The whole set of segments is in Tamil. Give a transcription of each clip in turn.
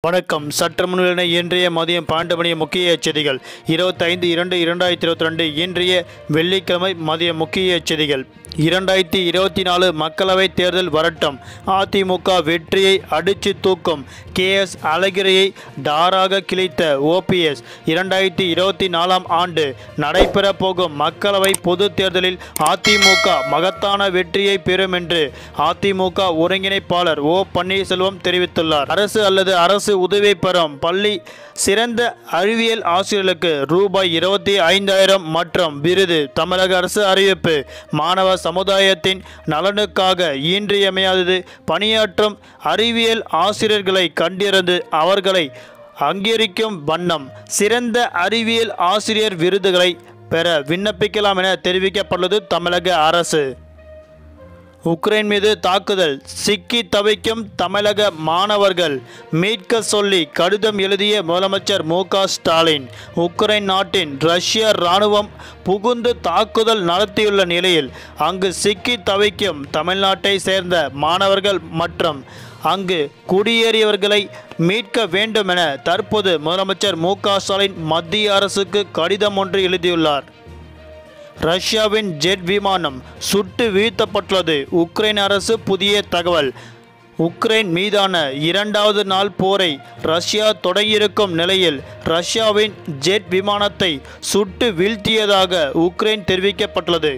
வணக்கம் சற்று முன்னிலை இன்றைய மதியம் பன்னெண்டு மணி முக்கிய செய்திகள் இருபத்தைந்து இரண்டு இரண்டாயிரத்தி இருபத்தி ரெண்டு இன்றைய வெள்ளிக்கிழமை மதிய முக்கிய செய்திகள் இரண்டாயிரத்தி இருபத்தி நாலு மக்களவைத் தேர்தல் வரட்டும் அதிமுக வெற்றியை அடித்து தூக்கும் கே எஸ் அழகிரியை டாராக கிழித்த ஓபிஎஸ் இரண்டாயிரத்தி இருபத்தி நாலாம் ஆண்டு நடைபெறப் போகும் மக்களவை பொதுத் தேர்தலில் அதிமுக மகத்தான வெற்றியை பெறும் என்று அதிமுக ஒருங்கிணைப்பாளர் ஓ பன்னீர்செல்வம் தெரிவித்துள்ளார் அரசு அல்லது அரசு உதவி பெறும் பள்ளி சிறந்த அறிவியல் ஆசிரியர்களுக்கு ரூபாய் இருபத்தி ஐந்தாயிரம் மற்றும் விருது தமிழக அரசு அறிவிப்பு மாணவ சமுதாயத்தின் நலனுக்காக இன்றியமையாதது பணியாற்றும் அறிவியல் ஆசிரியர்களை கண்டிருந்து அவர்களை அங்கீகரிக்கும் வண்ணம் சிறந்த அறிவியல் ஆசிரியர் விருதுகளை பெற விண்ணப்பிக்கலாம் என தெரிவிக்கப்பட்டுள்ளது தமிழக அரசு உக்ரைன் மீது தாக்குதல் சிக்கி தவிக்கும் தமிழக மாணவர்கள் மீட்க சொல்லி கடிதம் எழுதிய முதலமைச்சர் மு க ஸ்டாலின் உக்ரைன் நாட்டின் ரஷ்ய இராணுவம் புகுந்து தாக்குதல் நடத்தியுள்ள நிலையில் அங்கு சிக்கி தவிக்கும் தமிழ்நாட்டை சேர்ந்த மாணவர்கள் மற்றும் அங்கு குடியேறியவர்களை மீட்க வேண்டும் என தற்போது முதலமைச்சர் மு க ஸ்டாலின் மத்திய அரசுக்கு கடிதம் ஒன்று எழுதியுள்ளார் ரஷ்யாவின் ஜெட் விமானம் சுட்டு வீழ்த்தப்பட்டுள்ளது உக்ரைன் அரசு புதிய தகவல் உக்ரைன் மீதான இரண்டாவது நாள் போரை ரஷ்யா தொடங்கியிருக்கும் நிலையில் ரஷ்யாவின் ஜெட் விமானத்தை சுட்டு வீழ்த்தியதாக உக்ரைன் தெரிவிக்கப்பட்டுள்ளது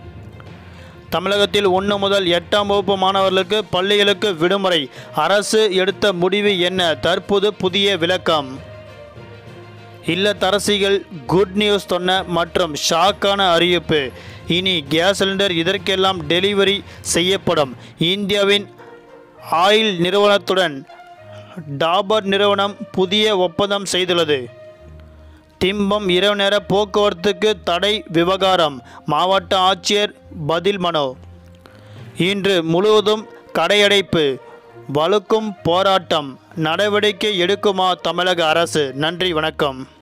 தமிழகத்தில் ஒன்று முதல் எட்டாம் வகுப்பு மாணவர்களுக்கு பள்ளிகளுக்கு விடுமுறை அரசு எடுத்த முடிவு என்ன தற்போது புதிய விளக்கம் இல்லத்தரசிகள் குட் நியூஸ் சொன்ன மற்றும் ஷாக்கான அறிவிப்பு இனி கேஸ் சிலிண்டர் இதற்கெல்லாம் டெலிவரி செய்யப்படும் இந்தியாவின் ஆயில் நிறுவனத்துடன் டாபர் நிறுவனம் புதிய ஒப்பந்தம் செய்துள்ளது திம்பம் இரவு நேர போக்குவரத்துக்கு தடை விவகாரம் மாவட்ட ஆட்சியர் பதில் மனு இன்று முழுவதும் கடையடைப்பு வலுக்கும் போராட்டம் நடவடிக்கை எடுக்குமா தமிழக அரசு நன்றி வணக்கம்